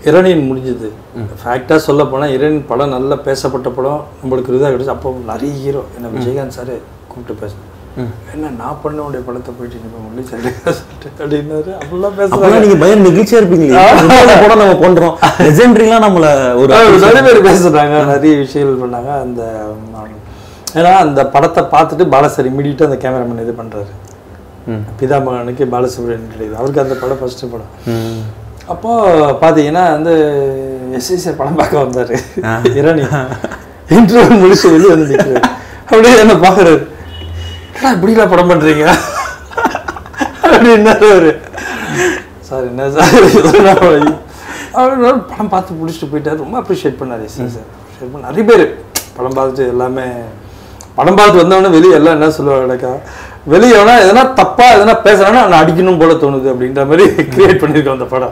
இரணியன் முடிஞ்சது ஃபேக்டாக சொல்ல போனால் இரணியன் படம் நல்லா பேசப்பட்ட படம் நம்மளுக்கு இதாக கிடைச்சு அப்போ நிறைய ஹீரோ என்ன விஜயகாந்த் சார் கூப்பிட்டு பேச என்ன நான் பண்ண உடைய படத்தை போயிட்டு நீ முள்ளி சொல்லிட்டு அப்படின்னாரு அப்படிலாம் பேசுறாங்க அப்பெல்லாம் நீங்க பயங்கர நெகிழ்ச்சியா இருப்பீங்களே முதல்ல கூட நம்ம பண்றோம் லெஜெண்டரிலாம் நம்மள ஒரு ஒரு நிறைய பேர் பேசுறாங்க நிறைய விஷயங்கள் பண்ணாங்க அந்த ம், ஏன்னா அந்த படத்தை பார்த்துட்டு பாலசர் இமீடியட்டாக அந்த கேமராமேன் இது பண்றாரு ம். பிதாமகனுக்கு பாலசுப்ரமணியன் கிடையாது அவருக்கு அந்த படம் ஃபர்ஸ்ட் படம் ம். அப்போ பார்த்தீங்கன்னா வந்து எஸ்ஐ சார் படம் பார்க்க வந்தார் இரணி இன்டர்வியூ முடிச்சு வெளியே வந்து நிற்கிறாரு அப்படியே என்ன பார்க்குறாரு என்னடா இப்படிலாம் படம் பண்ணுறீங்க அப்படின்னாரு அவரு சார் என்ன சார் இதெல்லாம் அவர் படம் பார்த்து பிடிச்சிட்டு போயிட்டாரு ரொம்ப அப்ரிஷியேட் பண்ணார் எஸ்ஐ சார் அப்ரிஷியேட் பண்ண நிறைய பேர் படம் பார்த்துட்டு எல்லாமே படம் பார்த்து வந்தவொடனே வெளியே எல்லாம் என்ன சொல்லுவாங்கக்கா வெளியே எவனா எதனா தப்பா எதனா பேசுறானா நான் அடிக்கணும் போல தோணுது அப்படின்ற மாதிரி கிரியேட் பண்ணியிருக்கோம் அந்த படம்